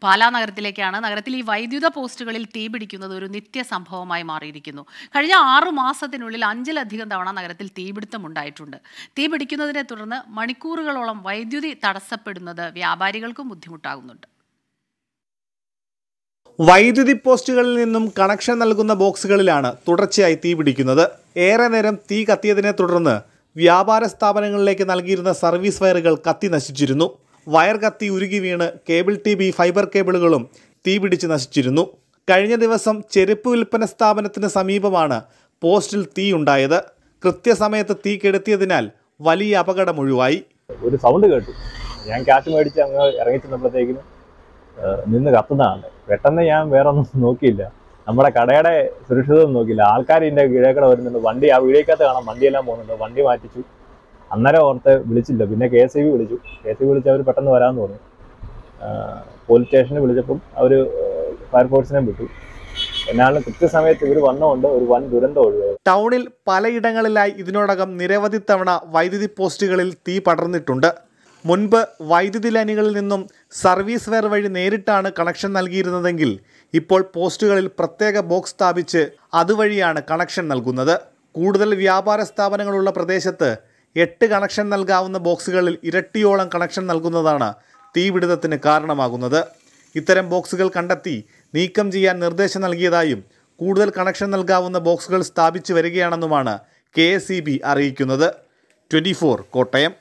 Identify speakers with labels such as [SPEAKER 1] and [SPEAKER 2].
[SPEAKER 1] പാലാ നഗരത്തിലേക്കാണ് നഗരത്തിൽ ഈ വൈദ്യുത പോസ്റ്റുകളിൽ തീപിടിക്കുന്നത് ഒരു നിത്യസംഭവമായി മാറിയിരിക്കുന്നു കഴിഞ്ഞ ആറു മാസത്തിനുള്ളിൽ അഞ്ചിലധികം തവണ നഗരത്തിൽ തീപിടുത്തം ഉണ്ടായിട്ടുണ്ട് തീപിടിക്കുന്നതിനെ തുടർന്ന് മണിക്കൂറുകളോളം വൈദ്യുതി തടസ്സപ്പെടുന്നത് വ്യാപാരികൾക്കും ബുദ്ധിമുട്ടാകുന്നുണ്ട്
[SPEAKER 2] വൈദ്യുതി പോസ്റ്റുകളിൽ നിന്നും കണക്ഷൻ നൽകുന്ന ബോക്സുകളിലാണ് തുടർച്ചയായി തീ പിടിക്കുന്നത് ഏറെ നേരം തീ കത്തിയതിനെ തുടർന്ന് വ്യാപാര സ്ഥാപനങ്ങളിലേക്ക് നൽകിയിരുന്ന സർവീസ് വയറുകൾ കത്തി നശിച്ചിരുന്നു വയർ കത്തി ഉരുകി വീണ് കേബിൾ ടി ബി ഫൈബർ കേബിളുകളും തീ പിടിച്ച് നശിച്ചിരുന്നു കഴിഞ്ഞ ദിവസം ചെരുപ്പ് വിൽപ്പന സ്ഥാപനത്തിന് സമീപമാണ് പോസ്റ്റിൽ തീ ഉണ്ടായത് കൃത്യസമയത്ത് തീ കെടുത്തിയതിനാൽ വലിയ അപകടം ഒഴിവായി
[SPEAKER 3] ഒരു സൗണ്ട് കേട്ടു ഞാൻ ക്യാഷ് മേടിച്ച് അങ്ങ് ഇറങ്ങി ചെന്നപ്പോഴത്തേക്കിനും ഏഹ് നിന്ന് കത്തുന്നതാണ് പെട്ടെന്ന് ഞാൻ വേറെ ഒന്നും നോക്കിയില്ല നമ്മുടെ കടയുടെ സുരക്ഷിതം നോക്കിയില്ല ആൾക്കാർ ഇതിന്റെ കീഴേക്കട വരുന്നുണ്ട് വണ്ടി ആ വീടിക്കകത്ത് കാണാം വണ്ടിയെല്ലാം പോകുന്നുണ്ട് വണ്ടി മാറ്റിച്ചു അന്നേരം ഓർത്ത് വിളിച്ചില്ല പിന്നെ കെ എസ് ബി വിളിച്ചു കെ എസ് ബി വിളിച്ച് അവർ പെട്ടെന്ന് വരാമെന്ന് പറഞ്ഞു ഏഹ് പോലീസ് സ്റ്റേഷനിൽ വിളിച്ചപ്പം അവർ ഫയർഫോഴ്സിനെ വിട്ടു എന്നാണ് കൃത്യസമയത്ത് ഇവർ വന്നുകൊണ്ട് ഒരു വൻ ദുരന്തം ഒഴിവായി
[SPEAKER 2] ടൗണിൽ പലയിടങ്ങളിലായി ഇതിനോടകം നിരവധി തവണ വൈദ്യുതി പോസ്റ്റുകളിൽ തീ പടർന്നിട്ടുണ്ട് മുൻപ് വൈദ്യുതി ലൈനുകളിൽ നിന്നും സർവീസ് വെയർ വഴി നേരിട്ടാണ് കണക്ഷൻ നൽകിയിരുന്നതെങ്കിൽ ഇപ്പോൾ പോസ്റ്റുകളിൽ പ്രത്യേക ബോക്സ് സ്ഥാപിച്ച് അതുവഴിയാണ് കണക്ഷൻ നൽകുന്നത് കൂടുതൽ വ്യാപാര സ്ഥാപനങ്ങളുള്ള പ്രദേശത്ത് എട്ട് കണക്ഷൻ നൽകാവുന്ന ബോക്സുകളിൽ ഇരട്ടിയോളം കണക്ഷൻ നൽകുന്നതാണ് തീപിടുത്തത്തിന് കാരണമാകുന്നത് ഇത്തരം ബോക്സുകൾ കണ്ടെത്തി നീക്കം ചെയ്യാൻ നിർദ്ദേശം നൽകിയതായും കൂടുതൽ കണക്ഷൻ നൽകാവുന്ന ബോക്സുകൾ സ്ഥാപിച്ചു വരികയാണെന്നുമാണ് കെ അറിയിക്കുന്നത് ട്വൻറ്റി കോട്ടയം